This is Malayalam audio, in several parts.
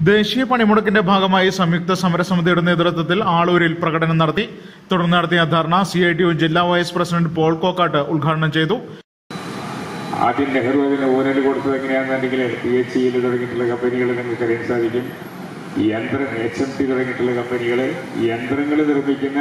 ദേശീയ പണിമുടക്കിന്റെ ഭാഗമായി സംയുക്ത സമരസമിതിയുടെ നേതൃത്വത്തിൽ ആളൂരിൽ പ്രകടനം നടത്തി തുടർന്ന് നടത്തിയ ധർണ സി ഐ ടി യു ജില്ലാ വൈസ് പ്രസിഡന്റ് പോൾ കോക്കാട്ട് ഉദ്ഘാടനം ചെയ്തു ആദ്യം നെഹ്റു അതിന് ഊന്നൽ കൊടുത്തത് എങ്ങനെയാണെന്നുണ്ടെങ്കിൽ പി എച്ച് ഇയിൽ തുടങ്ങിയിട്ടുള്ള കമ്പനികൾ നിങ്ങൾക്ക് അറിയാൻ സാധിക്കും ഈ യന്ത്രം എച്ച് എം ടി തുടങ്ങിയിട്ടുള്ള കമ്പനികൾ യന്ത്രങ്ങൾ നിർമ്മിക്കുന്ന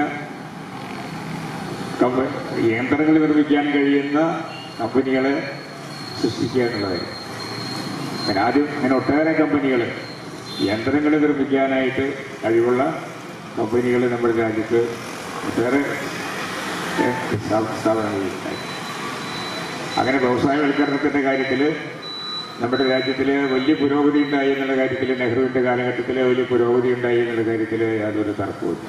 കമ്പ യന്ത്രങ്ങൾ നിർമ്മിക്കാൻ കഴിയുന്ന കമ്പനികളെ സൃഷ്ടിക്കുക എന്നുള്ളതായിരുന്നു അങ്ങനെ ആദ്യം അങ്ങനെ ഒട്ടേറെ കമ്പനികൾ യന്ത്രങ്ങൾ നിർമ്മിക്കാനായിട്ട് കഴിവുള്ള കമ്പനികൾ നമ്മുടെ രാജ്യത്ത് ഒട്ടേറെ ഏഹ്, സ്ഥാപ- സ്ഥാപനങ്ങളുണ്ടായി അങ്ങനെ വ്യവസായവൽക്കരണത്തിൻ്റെ കാര്യത്തിൽ നമ്മുടെ രാജ്യത്തിൽ വലിയ പുരോഗതി ഉണ്ടായി എന്നുള്ള കാര്യത്തിൽ നെഹ്റുവിൻ്റെ കാലഘട്ടത്തിൽ വലിയ പുരോഗതി ഉണ്ടായി എന്നുള്ള കാര്യത്തിൽ യാതൊരു തർക്കവുമില്ല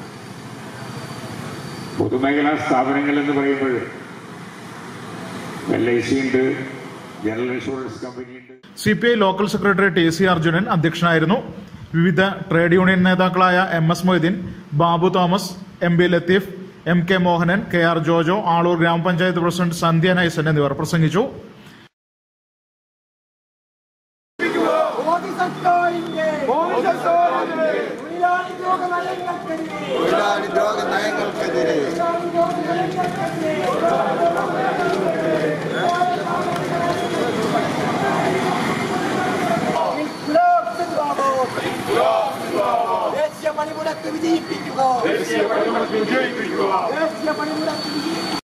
പൊതുമേഖലാ സ്ഥാപനങ്ങൾ എന്ന് പറയുമ്പോൾ എൽ ഐ സി ഉണ്ട് ജനറൽ ഇൻഷുറൻസ് കമ്പനി ഉണ്ട് C P I local secretary T C Arjunan അധ്യക്ഷനായിരുന്നു വിവിധ ട്രേഡ് യൂണിയൻ നേതാക്കളായ M S Moideen Babu Thomas M B Latheef M K Mohanan K R Jojo Aloor ഗ്രാമപഞ്ചായത്ത് പ്രസിഡന്റ് സന്ധ്യ നൈസൻ എന്നിവർ പ്രസംഗിച്ചു മോദി സർക്കാരിന്റെ തൊഴിലാളി ദ്രോഹ നയങ്ങൾക്കെതിരെ തൊഴിലാളി ദ്രോഹ നയങ്ങൾക്കെതിരെ തൊഴിലാളി ദ്രോഹ നയങ്ങൾക്കെതിരെ ഇൻക്ലാബ് സിന്ദാബാദ്. ദേശീയ പണിമുടക്ക് വിജയിപ്പിക്കുക ദേശീയ പണിമുടക്ക്